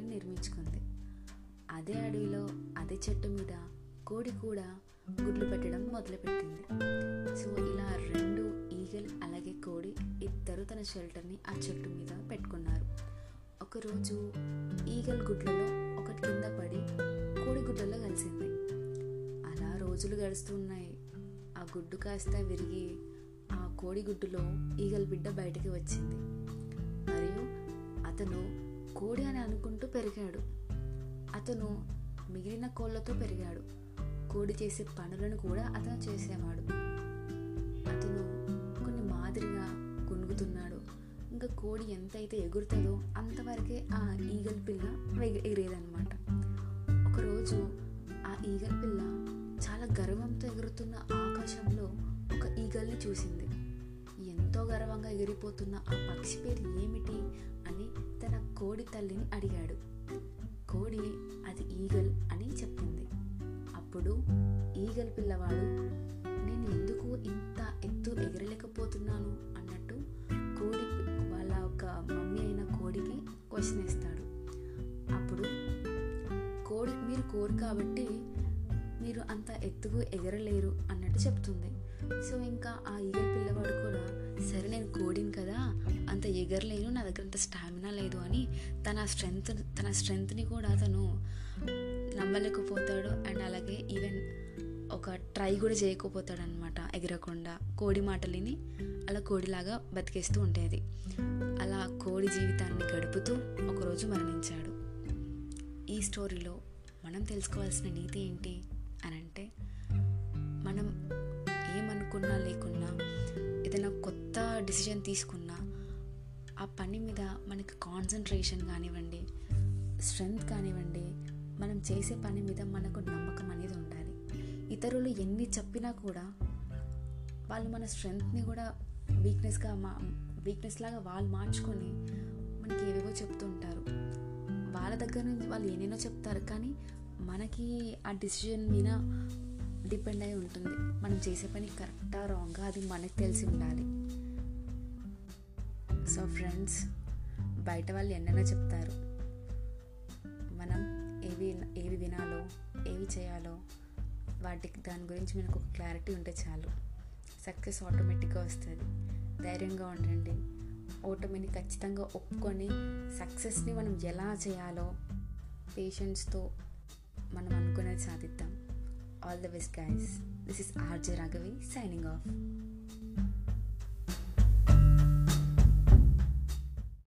నిర్మించుకుంది అదే అడవిలో అదే చెట్టు మీద కోడి కూడా గుడ్లు పెట్టడం మొదలుపెట్టింది సో ఇలా రెండు ఈగల్ అలాగే కోడి ఇద్దరు తన షెల్టర్ని ఆ చెట్టు మీద పెట్టుకున్నారు ఒకరోజు ఈగల్ గుడ్లలో ఒకటి కింద పడి కోడి గుడ్లలో కలిసింది అలా రోజులు గడుస్తున్నాయి ఆ గుడ్డు కాస్త విరిగి ఆ కోడి గుడ్డులో ఈగల్ బిడ్డ బయటికి వచ్చింది మరియు అతను కోడి అని అనుకుంటూ పెరిగాడు అతను మిగిలిన కోళ్ళతో పెరిగాడు కోడి చేసే పనులను కూడా అతను చేసేవాడు అతను కొన్ని మాదిరిగా కొనుగుతున్నాడు ఇంకా కోడి ఎంతైతే ఎగురుతుందో అంతవరకే ఆ ఈగల్ పిల్ల ఎగ- ఎగిరేదన్నమాట ఒకరోజు ఆ ఈగల్ పిల్ల చాలా గర్వంతో ఎగురుతున్న ఆకాశంలో ఒక ఈగల్ని చూసింది ఎంతో గర్వంగా ఎగిరిపోతున్న ఆ పక్షి పేరు ఏమిటి అని తన కోడి తల్లిని అడిగాడు కోడి అది ఈగల్ అని చెప్పింది అప్పుడు ఈగల్ పిల్లవాడు నేను ఎందుకు ఇంత ఎత్తు ఎగరలేకపోతున్నాను అన్నట్టు కోడి వాళ్ళ ఒక మమ్మీ అయిన కోడికి క్వశ్చన్ ఇస్తాడు అప్పుడు కోడి మీరు కోరు కాబట్టి మీరు అంత ఎత్తుకు ఎగరలేరు అన్నట్టు చెప్తుంది సో ఇంకా ఆ ఈగల్ పిల్లవాడు కూడా సరే నేను కోడిని కదా అంత ఎగరలేను నా దగ్గర అంత స్టామినా లేదు అని తన స్ట్రెంగ్త్ తన స్ట్రెంగ్త్ని కూడా తను నమ్మలేకపోతాడు అండ్ అలాగే ఈవెన్ ఒక ట్రై కూడా చేయకపోతాడు అనమాట ఎగరకుండా కోడి మాటలిని అలా కోడిలాగా బతికేస్తూ ఉండేది అలా కోడి జీవితాన్ని గడుపుతూ ఒకరోజు మరణించాడు ఈ స్టోరీలో మనం తెలుసుకోవాల్సిన నీతి ఏంటి అని అంటే మనం ఏమనుకున్నా లేకున్నా ఏదైనా కొత్త డిసిజన్ తీసుకున్నా ఆ పని మీద మనకి కాన్సన్ట్రేషన్ కానివ్వండి స్ట్రెంగ్త్ కానివ్వండి మనం చేసే పని మీద మనకు నమ్మకం అనేది ఉండాలి ఇతరులు ఎన్ని చెప్పినా కూడా వాళ్ళు మన స్ట్రెంగ్త్ని కూడా వీక్నెస్గా మా వీక్నెస్ లాగా వాళ్ళు మార్చుకొని మనకి ఏవేవో చెప్తుంటారు వాళ్ళ దగ్గర నుంచి వాళ్ళు ఏనేనో చెప్తారు కానీ మనకి ఆ డిసిజన్ మీద డిపెండ్ అయి ఉంటుంది మనం చేసే పని కరెక్టా రాంగా అది మనకు తెలిసి ఉండాలి సో ఫ్రెండ్స్ బయట వాళ్ళు ఎన్నైనా చెప్తారు మనం ఏవి ఏవి వినాలో ఏవి చేయాలో వాటికి దాని గురించి మనకు ఒక క్లారిటీ ఉంటే చాలు సక్సెస్ ఆటోమేటిక్గా వస్తుంది ధైర్యంగా ఉండండి ఓటమిని ఖచ్చితంగా ఒప్పుకొని సక్సెస్ని మనం ఎలా చేయాలో పేషెన్స్తో మనం అనుకునేది సాధిద్దాం all the best guys this is RJ Raghavi signing of